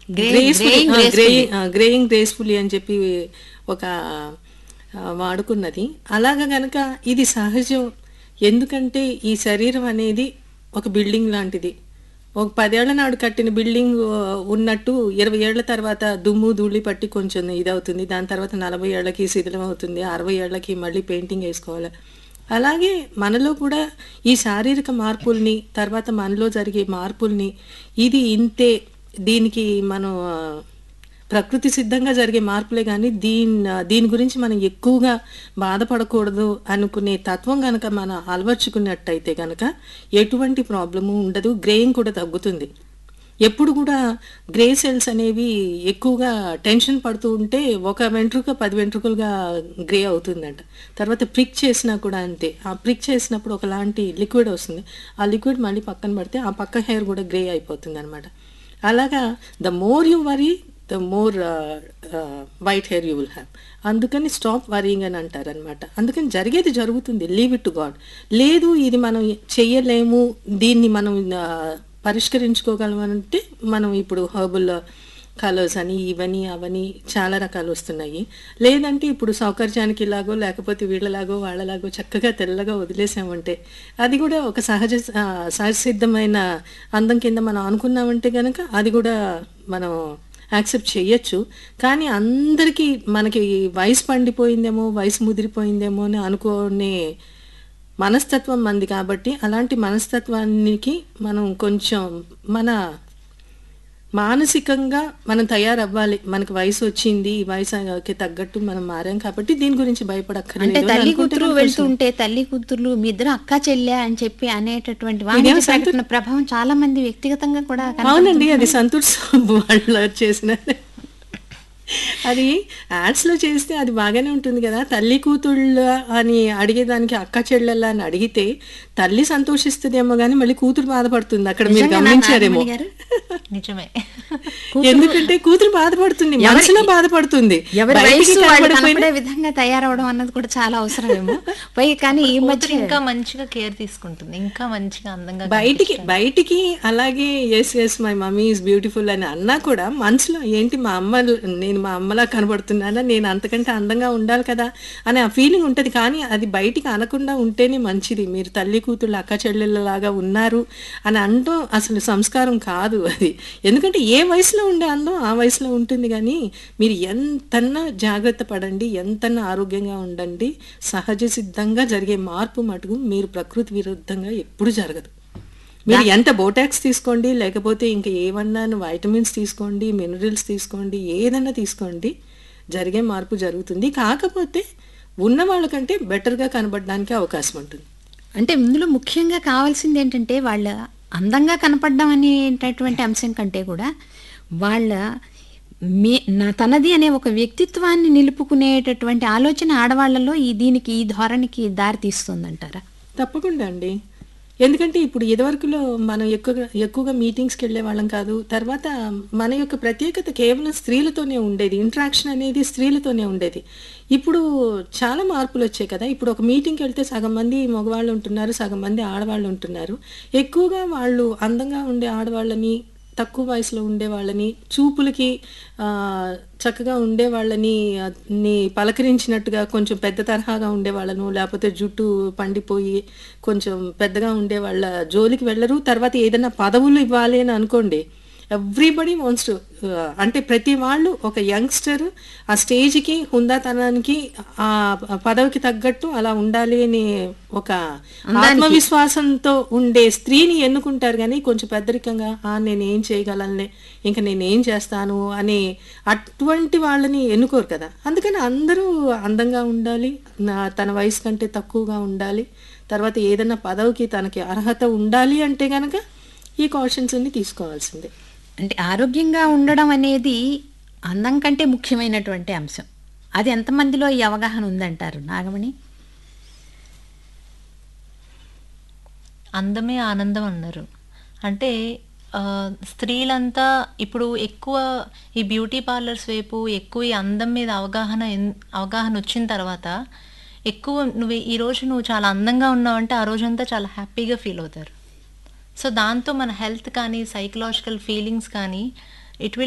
Grey- gracefully greying gracefully. Greying gracefully అని చెప్పి ఒక ఆ, వాడుకున్నది అలాగా గనక ఇది సహజం ఎందుకంటే ఈ శరీరం అనేది ఒక బిల్డింగ్ లాంటిది ఒక పదేళ్ల నాడు కట్టిన బిల్డింగ్ ఆ, ఉన్నట్టు ఇరవై ఏళ్ల తర్వాత దుమ్ము ధూళి పట్టి కొంచెం ఇదవుతుంది దాని తర్వాత నలభై ఏళ్ళకి శిథిలం అవుతుంది అరవై ఏళ్ళకి మళ్ళీ పెయింటింగ్ వేసుకోవాలి అలాగే మనలో కూడా ఈ శారీరక మార్పుల్ని తర్వాత మనలో జరిగే మార్పుల్ని ఇది ఇంతే దీనికి మనం ఆ, ప్రకృతి సిద్ధంగా జరిగే మార్పులే కానీ దీని దీని గురించి మనం ఎక్కువగా బాధపడకూడదు అనుకునే తత్వం కనుక మనం అలవర్చుకున్నట్టయితే కనుక ఎటువంటి ప్రాబ్లము ఉండదు గ్రేయింగ్ కూడా తగ్గుతుంది ఎప్పుడు కూడా గ్రే సెల్స్ అనేవి ఎక్కువగా టెన్షన్ పడుతూ ఉంటే ఒక వెంట్రుక పది వెంట్రుకలుగా గ్రే అవుతుందంట తర్వాత ప్రిక్ చేసినా కూడా అంతే ఆ ప్రిక్ చేసినప్పుడు ఒకలాంటి లిక్విడ్ వస్తుంది ఆ లిక్విడ్ మళ్ళీ పక్కన పడితే ఆ పక్క హెయిర్ కూడా గ్రే అయిపోతుంది అనమాట అలాగా the more you worry the more white hair you will have అందుకని స్టాప్ వరింగ్ అని అంటారు అనమాట అందుకని జరిగేది జరుగుతుంది లీవ్ ఇట్ టు గాడ్ లేదు ఇది మనం చెయ్యలేము దీన్ని మనం ఆ, పరిష్కరించుకోగలం అంటే మనం ఇప్పుడు హర్బల్ కలర్స్ అని ఇవని అవని చాలా రకాలు వస్తున్నాయి లేదంటే ఇప్పుడు సౌకర్యానికి ఇలాగో లేకపోతే వీళ్ళలాగో వాళ్ళలాగో చక్కగా తెల్లగా వదిలేసామంటే అది కూడా ఒక సహజ ఆ, సహజసిద్ధమైన అందం కింద మనం అనుకున్నామంటే కనుక అది కూడా మనం యాక్సెప్ట్ చేయొచ్చు కానీ అందరికీ మనకి వయసు పండిపోయిందేమో వయసు ముదిరిపోయిందేమో అని అనుకునే మనస్తత్వం మంది కాబట్టి అలాంటి మనస్తత్వానికి మనం కొంచెం మన మానసికంగా మనం తయారవ్వాలి మనకు వయసు వచ్చింది ఈ వయసుకి తగ్గట్టు మనం మారాం కాబట్టి దీని గురించి అంటే భయపడక్కర్లేదు అని తల్లి అనుకుంటే కూతురు కనుక వెళ్తుంటే తల్లి కూతుర్లు మీ ఇద్దరు అక్క చెల్లె అని చెప్పి అనేటటువంటి వాణిజ్య ప్రకటన ప్రభావం చాలా మంది వ్యక్తిగతంగా కూడా కనపడుతుంది. అవునండి అది సంతూర్ సాబు వాళ్ళు చేసిన అది యాడ్స్ లో చేస్తే అది బాగానే ఉంటుంది కదా తల్లి కూతుళ్ళ అని అడిగేదానికి అక్క చెల్లెళ్ళ అని అడిగితే తల్లి సంతోషిస్తుందేమో కానీ మళ్ళీ కూతురు బాధపడుతుంది అక్కడ మీరు నిజంగా నా గమనించారేమో నాగమణి గారు? నిజమే ఎందుకంటే కూతురు బాధపడుతుంది మనసులో బాధపడుతుంది ఎవరి బయటికి వయసు వాళ్ళు కనబడకపోయినా కనపడే విధంగా తయారవడం అన్నది కూడా చాలా అవసరమేమో పై కానీ ఈ మధ్య కూతురు ఇంకా మంచిగా కేర్ తీసుకుంటుంది ఇంకా మంచిగా అందంగా బయటికి బయటికి అలాగే yes yes my mummy is beautiful అని అన్నా కూడా మనసులో ఏంటి మా అమ్మ నేను మా అమ్మలా కనబడుతున్నానా నేను అంతకంటే అందంగా ఉండాలి కదా అనే ఆ ఫీలింగ్ ఉంటుంది కానీ అది బయటికి అనకుండా ఉంటేనే మంచిది మీరు తల్లి కూతుళ్ళు అక్క చెల్లెళ్ళలాగా ఉన్నారు అని అనడం అసలు సంస్కారం కాదు అది ఎందుకంటే ఏ వయసులో ఉండే అందం ఆ వయసులో ఉంటుంది కానీ మీరు ఎంతన్నా జాగ్రత్త పడండి ఎంతన్నా ఆరోగ్యంగా ఉండండి సహజ సిద్ధంగా జరిగే మార్పు మటుకు మీరు ప్రకృతి విరుద్ధంగా ఎప్పుడు జరగదు మీరు ఎంత బోటాక్స్ తీసుకోండి లేకపోతే ఇంకా ఏమన్నా వైటమిన్స్ తీసుకోండి మినరల్స్ తీసుకోండి ఏదన్నా తీసుకోండి జరిగే మార్పు జరుగుతుంది కాకపోతే ఉన్న వాళ్ళకంటే బెటర్గా కనబడడానికి అవకాశం ఉంటుంది అంటే ఇందులో ముఖ్యంగా కావాల్సింది ఏంటంటే వాళ్ళ అందంగా కనపడడం అనేటటువంటి అంశం కంటే కూడా వాళ్ళ మే నా తనది అనే ఒక వ్యక్తిత్వాన్ని నిలుపుకునేటటువంటి ఆలోచన ఆడవాళ్లలో ఈ దీనికి ఈ ధోరణికి దారి తీస్తుందంటారా తప్పకుండా అండి ఎందుకంటే ఇప్పుడు ఇదివరకులో మనం ఎక్కువగా ఎక్కువగా మీటింగ్స్కి వెళ్ళే వాళ్ళం కాదు తర్వాత మన యొక్క ప్రత్యేకత కేవలం స్త్రీలతోనే ఉండేది ఇంట్రాక్షన్ అనేది స్త్రీలతోనే ఉండేది ఇప్పుడు చాలా మార్పులు వచ్చాయి కదా ఇప్పుడు ఒక మీటింగ్కి వెళ్తే సగం మంది మగవాళ్ళు ఉంటున్నారు సగం మంది ఆడవాళ్ళు ఉంటున్నారు ఎక్కువగా వాళ్ళు అందంగా ఉండే ఆడవాళ్ళని తక్కువ వయసులో ఉండే వాళ్ళని చూపులకి ఆ, చక్కగా ఉండే వాళ్ళని ఆ, ని పలకరించినట్టుగా కొంచెం పెద్ద తరహాగా ఉండే వాళ్ళను లేకపోతే జుట్టు పండిపోయి కొంచెం పెద్దగా ఉండే వాళ్ళ జోలికి వెళ్ళరు తర్వాత ఏదైనా పదవులు ఇవ్వాలి అని అనుకోండి ఎవ్రీబడి వాన్స్ టు అంటే ప్రతి వాళ్ళు ఒక యంగ్స్టర్ ఆ స్టేజ్కి హుందాతనానికి ఆ పదవికి తగ్గట్టు అలా ఉండాలి అని ఒక ఆత్మవిశ్వాసంతో ఉండే స్త్రీని ఎన్నుకుంటారు కానీ కొంచెం పెద్దరికంగా "ఆ, నేను ఏం చేయగలనులే ఇంకా నేను ఏం చేస్తాను అని అటువంటి వాళ్ళని ఎన్నుకోరు కదా అందుకని అందరూ అందంగా ఉండాలి నా తన వయసు కంటే తక్కువగా ఉండాలి తర్వాత ఏదైనా పదవికి తనకి అర్హత ఉండాలి అంటే కనుక ఈ కాషన్స్ అన్ని తీసుకోవాల్సిందే అంటే ఆరోగ్యంగా ఉండడం అనేది అందం కంటే ముఖ్యమైనటువంటి అంశం అది ఎంతమందిలో ఈ అవగాహన ఉందంటారు నాగమణి అందమే ఆనందం అన్నారు అంటే ఆ, స్త్రీలంతా ఇప్పుడు ఎక్కువ ఈ బ్యూటీ పార్లర్స్ వైపు ఎక్కువ ఈ అందం మీద అవగాహన ఎన్- అవగాహన వచ్చిన తర్వాత ఎక్కువ నువ్వు ఈ రోజు నువ్వు చాలా అందంగా ఉన్నావంటే ఆ రోజంతా చాలా హ్యాపీగా ఫీల్ అవుతారు సో దాంతో మన హెల్త్ కానీ సైకలాజికల్ ఫీలింగ్స్ కానీ ఇట్ విల్